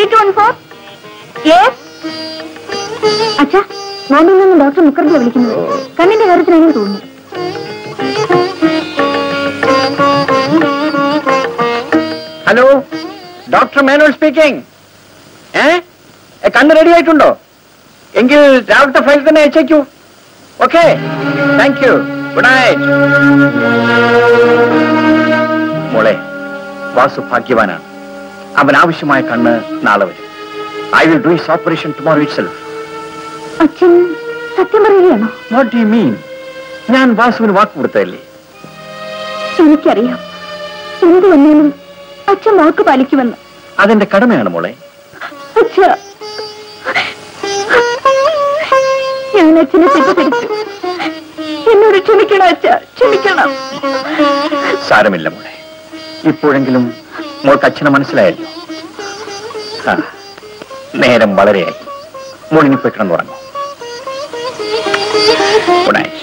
Eight one four yes അച്ഛാ ബോംബെയിൽ നിന്ന് ഡോക്ടർ മുഖർജിയെ വിളിക്കുന്നത് കണ്ണിന്റെ കാര്യത്തിനാണെന്ന് തോന്നുന്നു ഹലോ ഡോക്ടർ മേനോൻ സ്പീക്കിംഗ് ഏ ഏ, കണ്ണ് റെഡി ആയിട്ടുണ്ടോ എങ്കിൽ രാവിലത്തെ ഫയൽ തന്നെ അയച്ചേക്കൂ okay thank you good night മോളെ വാസു ഭാഗ്യവാനാണ് അവൻ ആവശ്യമായ കണ്ണ് നാളെ വരും I will do his operation tomorrow itself അച്ഛൻ സത്യം പറയുകയാണോ വാട്ട് യു മീൻ ഞാൻ വാസുവിന് വാക്ക് കൊടുത്തതല്ലേ എനിക്കറിയാം എന്ത് വന്നാലും അച്ഛൻ വാക്ക് പാലിക്കുമെന്ന് അതെന്റെ കടമയാണ് മോളെ അച്ഛ ഞാൻ അച്ഛനെ തെറ്റിദ്ധരിച്ചു എന്നോട് ക്ഷമിക്കണം അച്ഛ ക്ഷമിക്കണം സാരമില്ല മോളെ ഇപ്പോഴെങ്കിലും മോൾക്ക് അച്ഛനെ മനസ്സിലായല്ലോ ആ, നേരം വളരെയായി മോളിനി പോയി കിടന്നുറങ്ങും good night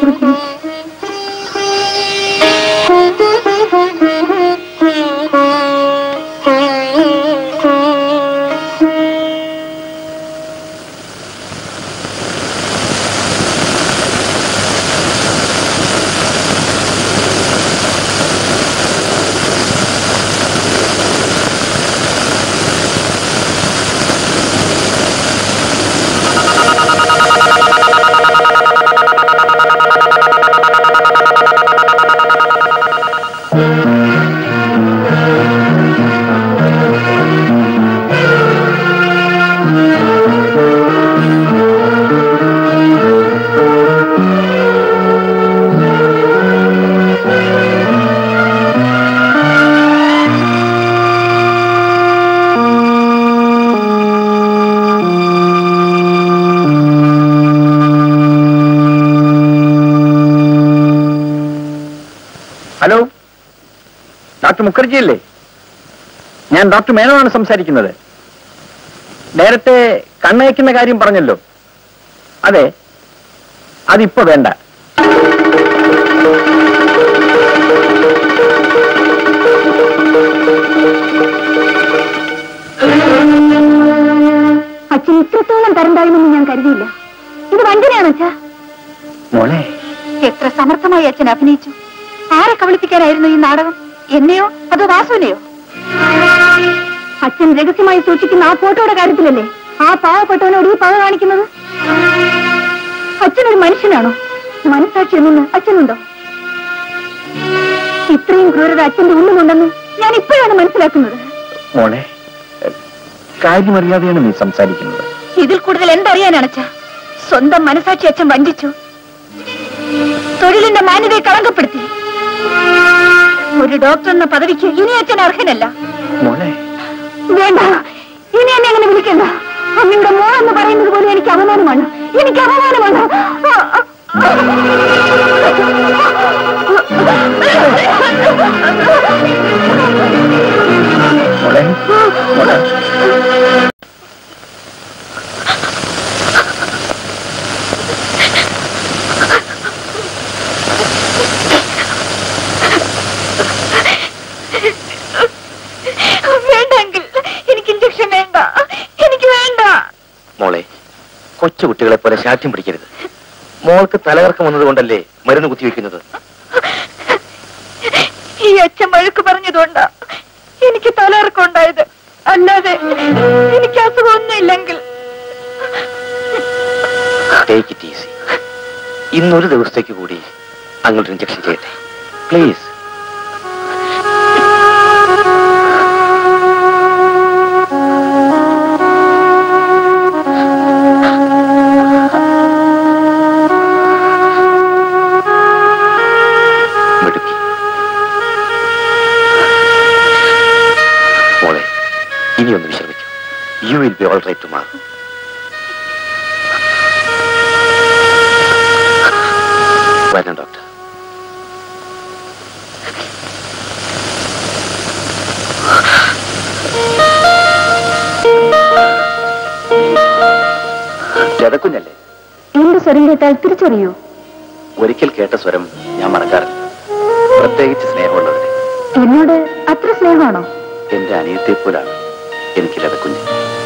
hello doctor Mukherjee അല്ലേ ഞാൻ ഡോക്ടർ മേനോനാണ് സംസാരിക്കുന്നത് നേരത്തെ കണ്ണയക്കുന്ന കാര്യം പറഞ്ഞല്ലോ അതെ അതിപ്പോ വേണ്ട അച്ഛൻ ഇത്രത്തോളം തരണ്ടാകുമെന്ന് ഞാൻ കരുതിയില്ല ഇത് വഞ്ചനയാണ് അച്ഛാ മോളെ എത്ര സമർത്ഥമായി അച്ഛൻ അഭിനയിച്ചു ആരെ കബളിപ്പിക്കാനായിരുന്നു ഈ നാടകം എന്നെയോ അതോ വാസുവിനെയോ അച്ഛൻ രഹസ്യമായി സൂക്ഷിക്കുന്ന ആ ഫോട്ടോയുടെ കാര്യത്തിലല്ലേ ആ പാവപ്പെട്ടവനോട് ഈ പക കാണിക്കുന്നത് അച്ഛനൊരു മനുഷ്യനാണോ മനസാക്ഷി എന്നൊന്ന് അച്ഛനുണ്ടോ ഇത്രയും ക്രൂരത അച്ഛന്റെ ഉള്ളിലുണ്ടെന്ന് ഞാൻ ഇപ്പോഴാണ് മനസ്സിലാക്കുന്നത് മോളെ കാര്യമറിയാതെയാണ് നീ സംസാരിക്കുന്നത് ഇതിൽ കൂടുതൽ എന്തറിയാനാണ് അച്ഛ സ്വന്തം മനസാക്ഷി അച്ഛൻ വഞ്ചിച്ചു തൊഴിലിന്റെ മാന്യതയെ കളങ്കപ്പെടുത്തി ഒരു ഡോക്ടർ എന്ന പദവിക്ക് ഇനി അച്ഛൻ അർഹനല്ല മോളെ വേണ്ട ഇനി എന്നെ അങ്ങനെ വിളിക്കണ്ട അമ്മയുടെ മോൾ എന്ന് പറയുന്നത് പോലും എനിക്ക് അപമാനമാണ് എനിക്ക് അപമാനമാണ് ആ, ആ, മോളെ മോളെ വേണ്ട അങ്കിൾ എനിക്ക് ഇഞ്ചക്ഷൻ വേണ്ട എനിക്ക് വേണ്ട മോളെ കൊച്ചു കുട്ടികളെ പോലെ ശാഠ്യം പിടിക്കരുത് മോൾക്ക് തലകറക്കം വന്നതുകൊണ്ടല്ലേ മരുന്ന് കുത്തിവെക്കുന്നത് ഈ അച്ഛൻ വഴക്ക് പറഞ്ഞതുകൊണ്ടാ എനിക്ക് തലയിറക്കം ഉണ്ടായത് അല്ലാതെ എനിക്ക് അസുഖമൊന്നും ഇല്ലെങ്കിൽ ടേക്ക് ഇറ്റ് ഈസി ഇന്നൊരു ദിവസത്തേക്ക് കൂടി അങ്ങോട്ട് ഇഞ്ചക്ഷൻ ചെയ്യട്ടെ പ്ലീസ് മിടുക്കി മോളെ ഇനിയൊന്ന് വിശ്രമിക്കൂ you will be all right tomorrow വരണം ഡോക്ടർ ലതക്കുഞ്ഞല്ലേ എന്റെ സ്വരം കേട്ടാൽ തിരിച്ചറിയൂ ഒരിക്കൽ കേട്ട സ്വരം ഞാൻ മറക്കാറില്ല പ്രത്യേകിച്ച് സ്നേഹമുള്ളവരെ എന്നോട് അത്ര സ്നേഹമാണോ എന്റെ അനിയത്തെ പോലാണ് എനിക്കില്ലാതെ കുഞ്ഞ്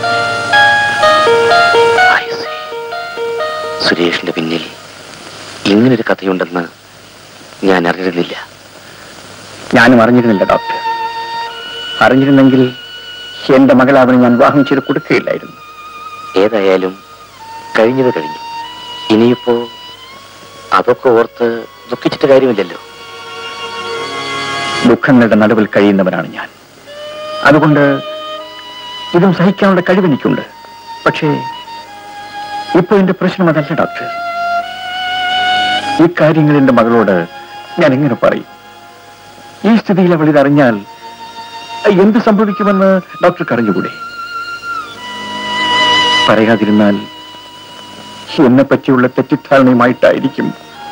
I see. സുരേഷിന്റെ പിന്നിൽ ഇങ്ങനൊരു കഥയുണ്ടെന്ന് ഞാൻ അറിഞ്ഞിരുന്നില്ല ഞാനും അറിഞ്ഞിരുന്നില്ല ഡോക്ടർ അറിഞ്ഞിരുന്നെങ്കിൽ എന്റെ മകളെ അവന് ഞാൻ വിവാഹം ചെയ്ത് കൊടുക്കുകയില്ലായിരുന്നു ഏതായാലും കഴിഞ്ഞത് കഴിഞ്ഞു ഇനിയിപ്പോ അതൊക്കെ ഓർത്ത് ദുഃഖിച്ചിട്ട് കാര്യമില്ലല്ലോ ദുഃഖങ്ങളുടെ നടുവിൽ കഴിയുന്നവനാണ് ഞാൻ അതുകൊണ്ട് ഇതും സഹിക്കാനുള്ള കഴിവെനിക്കുണ്ട് പക്ഷേ ഇപ്പൊ എന്റെ പ്രശ്നം അതല്ല ഡോക്ടർ ഈ കാര്യങ്ങൾ എന്റെ മകളോട് ഞാൻ എങ്ങനെ പറയും ഈ സ്ഥിതിയിൽ അവൾ ഇതറിഞ്ഞാൽ എന്ത് സംഭവിക്കുമെന്ന് ഡോക്ടർക്ക് അറിഞ്ഞുകൂടെ പറയാതിരുന്നാൽ എന്നെ പറ്റിയുള്ള തെറ്റിദ്ധാരണയുമായിട്ടായിരിക്കും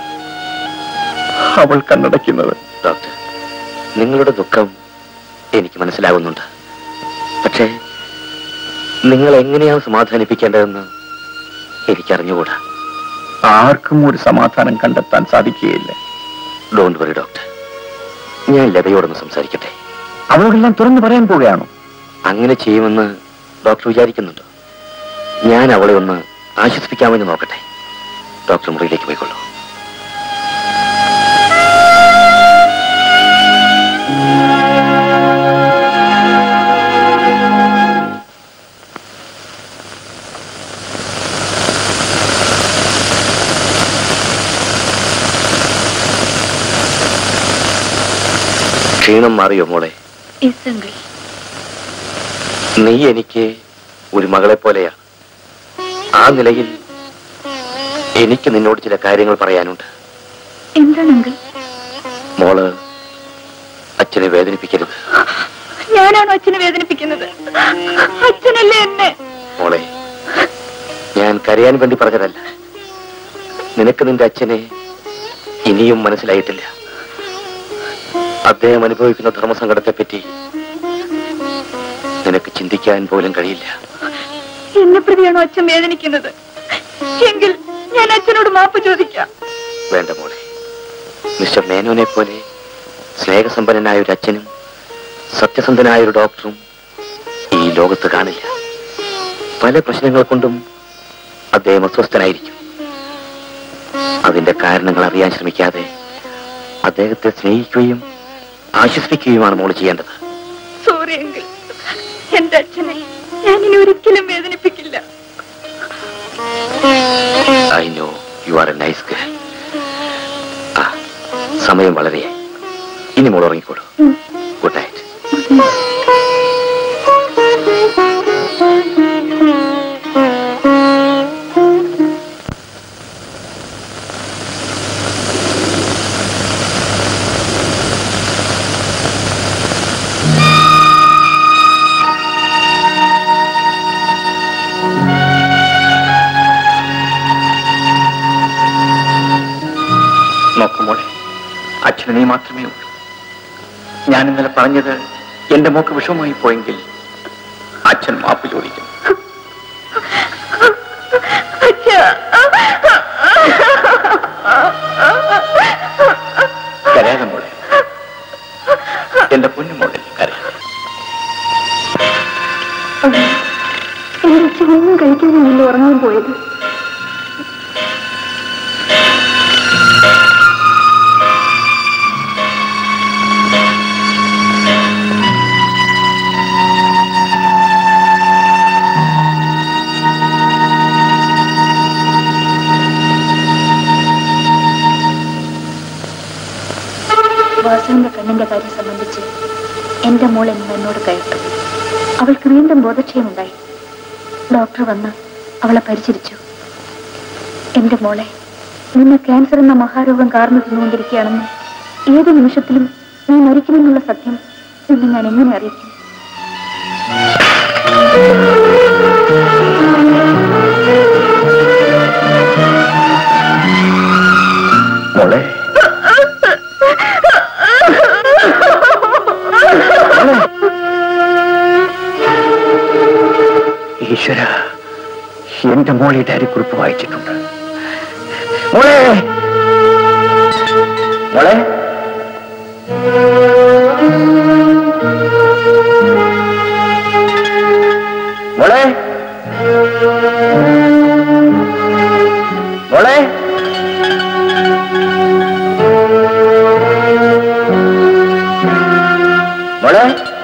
അവൾ കണ്ണടയ്ക്കുന്നത് ഡോക്ടർ നിങ്ങളുടെ ദുഃഖം എനിക്ക് മനസ്സിലാകുന്നുണ്ട് പക്ഷേ നിങ്ങൾ എങ്ങനെയാണ് സമാധാനിപ്പിക്കേണ്ടതെന്ന് എനിക്കറിഞ്ഞുകൂടാ ആർക്കും ഒരു സമാധാനം കണ്ടെത്താൻ സാധിക്കുകയില്ല ഡോണ്ട് വറി ഡോക്ടർ ഞാൻ ലതയോടൊന്ന് സംസാരിക്കട്ടെ അവളോടെല്ലാം തുറന്നു പറയാൻ പോവുകയാണോ അങ്ങനെ ചെയ്യുമെന്ന് ഡോക്ടർ വിചാരിക്കുന്നുണ്ടോ ഞാൻ അവളെ ഒന്ന് ആശ്വസിപ്പിക്കാമെന്ന് നോക്കട്ടെ ഡോക്ടർ മുറിയിലേക്ക് പോയിക്കൊള്ളൂ ക്ഷീണം മാറിയോ മോളെ നീ എനിക്ക് ഒരു മകളെ പോലെയാണ് ആ നിലയിൽ എനിക്ക് നിന്നോട് ചില കാര്യങ്ങൾ പറയാനുണ്ട് എന്താണ് അങ്കിൾ മോള് അച്ഛനെ വേദനിപ്പിക്കരുത് ഞാനാണോ അച്ഛനെ വേദനിപ്പിക്കുന്നത് അച്ഛനല്ലേ എന്നെ മോളെ ഞാൻ കരയാൻ വേണ്ടി പറഞ്ഞതല്ല നിനക്ക് നിന്റെ അച്ഛനെ ഇനിയും മനസ്സിലായിട്ടില്ല അദ്ദേഹം അനുഭവിക്കുന്ന ധർമ്മസങ്കടത്തെപ്പറ്റി നിനക്ക് ചിന്തിക്കാൻ പോലും കഴിയില്ല എന്നെ പ്രതിയാണോ അച്ഛൻ വേദനിക്കുന്നത് എങ്കിൽ ഞാൻ അച്ഛനോട് മാപ്പ് ചോദിക്കാം വേണ്ട മോളെ മിസ്റ്റർ മേനോനെ പോലെ സ്നേഹസമ്പന്നനായ ഒരു അച്ഛനും സത്യസന്ധനായ ഒരു ഡോക്ടറും ഈ ലോകത്ത് കാണില്ല പല പ്രശ്നങ്ങൾ കൊണ്ടും അദ്ദേഹം അസ്വസ്ഥനായിരിക്കും അതിന്റെ കാരണങ്ങൾ അറിയാൻ ശ്രമിക്കാതെ അദ്ദേഹത്തെ സ്നേഹിക്കുകയും ആശ്വസിപ്പിക്കുകയുമാണ് മോള് ചെയ്യേണ്ടത് സോറി എങ്കിൽ എന്റെ അച്ഛനെ ഞാൻ ഇനി ഒരിക്കലും വേദനിപ്പിക്കില്ല I know you are a nice girl ആ സമയം വളരെയായി ഇനി മോൾ ഉറങ്ങിക്കോളൂ ഗുഡ് നൈറ്റ് നോക്കുമോളെ അച്ഛന് നീ മാത്രമേ ഉള്ളൂ ഞാൻ ഇന്നലെ പറഞ്ഞത് എന്റെ മോക്ക് വിഷമമായി പോയെങ്കിൽ അച്ഛൻ മാപ്പ് ചോദിക്കും അച്ഛാ കരയാതെ മോളെ എന്റെ പൊന്നുമോളെ കരയാതെ എന്റെ അച്ഛൻ ഒന്നും കഴിക്കാനില്ല ഉറങ്ങാൻ പോയത് വാസുവിന്റെ കണ്ണിന്റെ കാര്യം സംബന്ധിച്ച് എന്റെ മോൾ എന്ന് എന്നോട് കേട്ടു അവൾക്ക് വീണ്ടും ബോധക്ഷയമുണ്ടായി ഡോക്ടർ വന്ന് അവളെ പരിചരിച്ചു എന്റെ മോളെ നിന്നെ ക്യാൻസർ എന്ന മഹാരോഗം കാർന്നു തിന്നുകൊണ്ടിരിക്കുകയാണെന്ന് ഏത് നിമിഷത്തിലും നീ മരിക്കുമെന്നുള്ള സത്യം നിന്നെ ഞാൻ എങ്ങനെ അറിയിക്കും മോളെ ഈശ്വര എന്റെ മോളെ ഡയറിക്കുറിപ്പ് വായിച്ചിട്ടുണ്ട് മോളെ മോളെ മോളെ മോളെ മോളെ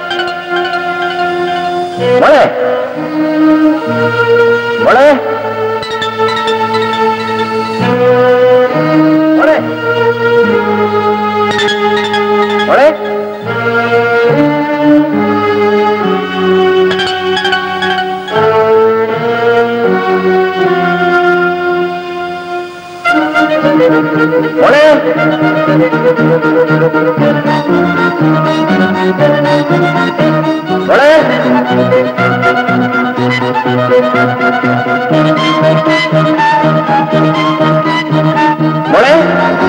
മോളെ മോളെ മോളെ മോളെ മോളെ മോളെ മോളെ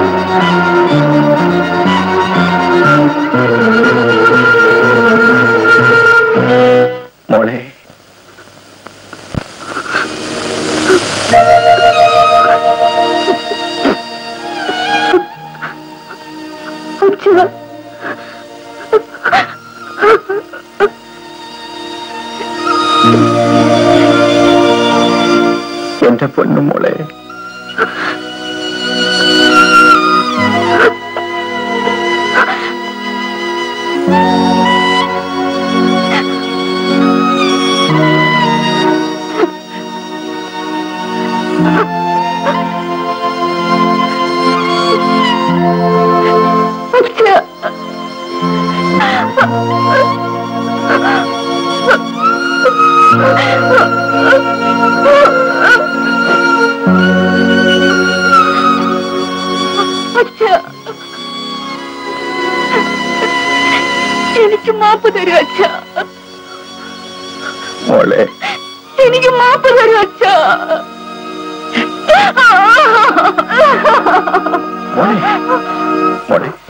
മോളെ അച്ഛാ എന്റെ പൊന്നു മോളെ അച്ഛാ അച്ഛാ എനിക്ക് മാപ്പ് തരൂ അച്ഛാ മോളെ എനിക്ക് മാപ്പ് തരൂ അച്ഛാ മോളെ മോളെ